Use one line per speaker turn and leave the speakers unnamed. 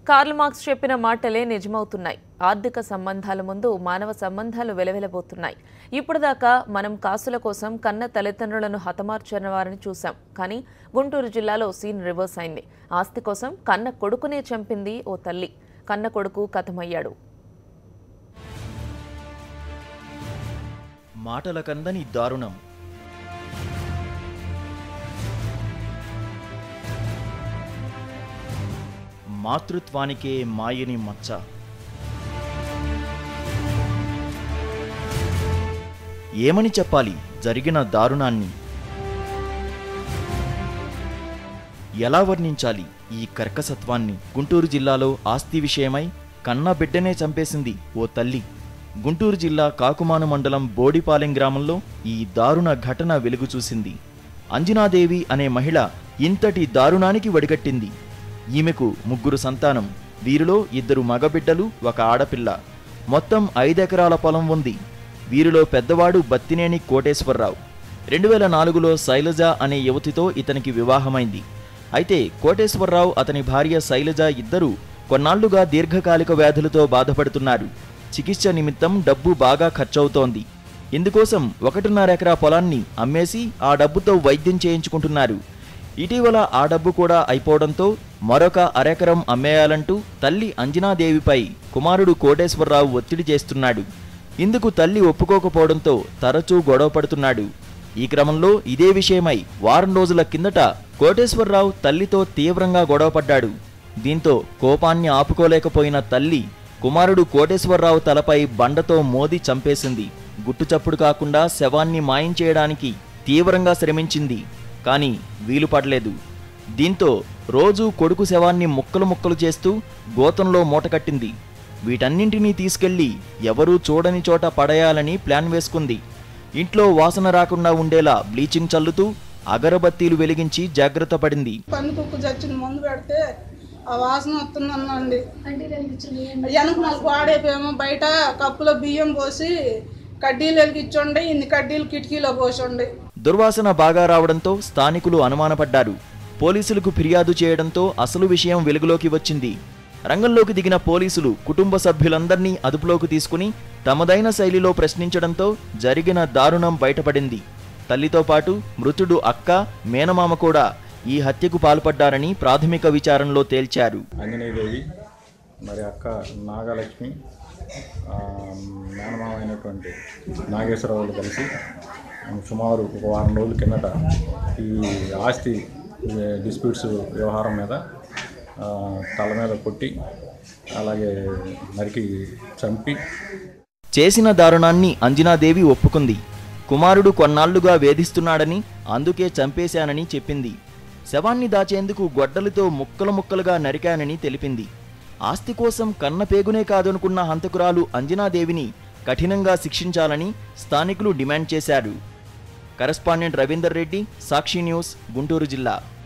Karl Marx చెప్పిన మాటలే నిజమవుతున్నాయి ఆర్థిక సంబంధాల ముందు మానవ సంబంధాలు వెలవెలబోతున్నాయి ఇప్పుడు దాకా మనం కాసుల కోసం కన్న తల్లిదండ్రులను హతమార్చిన వారిని చూశాం కానీ గుంటూరు జిల్లాలో సీన్ రివర్స్ అయింది ఆస్తి కోసం కన్న కొడుకునే చంపింది ఓ తల్లి కన్న కొడుకు కథమయ్యాడు
మాటల కందని దారుణం మాతృత్వానికే మాయని మచ్చ ఏమని చెప్పాలి జరిగిన దారుణాన్ని ఎలా వర్ణించాలి ఈ కర్కసత్వాన్ని గుంటూరు జిల్లాలో ఆస్తి విషయమై కన్న బిడ్డనే చంపేసింది ఓ తల్లి గుంటూరు జిల్లా కాకుమాను మండలం బోడిపాలెం గ్రామంలో ఈ దారుణ ఘటన వెలుగు చూసింది అంజనాదేవి అనే మహిళ ఇంతటి దారుణానికి వడిగట్టింది ఈమెకు ముగ్గురు సంతానం వీరిలో ఇద్దరు మగబిడ్డలు ఒక ఆడపిల్ల మొత్తం ఐదెకరాల పొలం ఉంది వీరిలో పెద్దవాడు బత్తినేని కోటేశ్వరరావు రెండు వేల నాలుగులో శైలజ అనే యువతితో ఇతనికి వివాహమైంది అయితే కోటేశ్వరరావు అతని భార్య శైలజ ఇద్దరూ కొన్నాళ్లుగా దీర్ఘకాలిక వ్యాధులతో బాధపడుతున్నారు చికిత్స నిమిత్తం డబ్బు బాగా ఖర్చవుతోంది ఇందుకోసం ఒకటిన్నర ఎకరా పొలాన్ని అమ్మేసి ఆ డబ్బుతో వైద్యం చేయించుకుంటున్నారు ఇటీవల ఆ డబ్బు కూడా అయిపోవడంతో మరొక అరెకరం అమ్మేయాలంటూ తల్లి అంజనాదేవిపై కుమారుడు కోటేశ్వరరావు ఒత్తిడి చేస్తున్నాడు ఇందుకు తల్లి ఒప్పుకోకపోవడంతో తరచూ గొడవ పడుతున్నాడు ఈ క్రమంలో ఇదే విషయమై వారం రోజుల కిందట కోటేశ్వరరావు తల్లితో తీవ్రంగా గొడవపడ్డాడు దీంతో కోపాన్ని ఆపుకోలేకపోయిన తల్లి కుమారుడు కోటేశ్వరరావు తలపై బండతో మోది చంపేసింది గుట్టుచప్పుడు కాకుండా శవాన్ని మాయం చేయడానికి తీవ్రంగా శ్రమించింది కానీ వీలు పడలేదు దీంతో రోజు కొడుకు శవాన్ని ముక్కలు ముక్కలు చేస్తూ గోతంలో మూటకట్టింది వీటన్నింటినీ తీసుకెళ్లి ఎవరూ చూడని చోట పడేయాలని ప్లాన్ వేసుకుంది ఇంట్లో వాసన రాకుండా ఉండేలా బ్లీచింగ్ చల్లుతూ అగరబత్తీలు వెలిగించి జాగ్రత్త పడింది
పంది కుక్కు చచ్చిన మందు పెడితే ఆ వాసన వస్తుందన్నండి వెనక మాకు వాడైపోయాము బయట కప్పులో బియ్యం పోసి కడ్డీలు వెలిగించండి ఇన్ని కడ్డీలు కిటికీలో పోసండి
దుర్వాసన బాగా రావడంతో స్థానికులు అనుమానపడ్డారు పోలీసులకు ఫిర్యాదు చేయడంతో అసలు విషయం వెలుగులోకి వచ్చింది రంగంలోకి దిగిన పోలీసులు కుటుంబ సభ్యులందర్నీ అదుపులోకి తీసుకుని తమదైన శైలిలో ప్రశ్నించడంతో జరిగిన దారుణం బయటపడింది తల్లితో పాటు మృతుడు అక్క మేనమామ కూడా ఈ హత్యకు పాల్పడ్డారని ప్రాథమిక విచారణలో తేల్చారు
ఆంజనేయదేవి మరి అక్క నాగలక్ష్మి ఆ, మేనమామ అయినటువంటి నాగేశ్వరరావులు కలిసి సుమారు ఒక వారం రోజుల కిందట ఈ ఆస్తి డిస్ప్యూట్స్ వ్యవహారం మీద ఆ, తల మీద కొట్టి అలాగే నరికి చంపి
చేసిన దారుణాన్ని అంజనాదేవి ఒప్పుకుంది కుమారుడు కొన్నాళ్లుగా వేధిస్తున్నాడని అందుకే చంపేశానని చెప్పింది శవాన్ని దాచేందుకు గొడ్డలితో ముక్కలు ముక్కలుగా నరికానని తెలిపింది ఆస్తి కోసం కన్నపేగునే కాదనుకున్న హంతకురాలు అంజనాదేవిని కఠినంగా శిక్షించాలని స్థానికులు డిమాండ్ చేశారు కరస్పాండెంట్ రవీందర్ రెడ్డి సాక్షి న్యూస్ గుంటూరు జిల్లా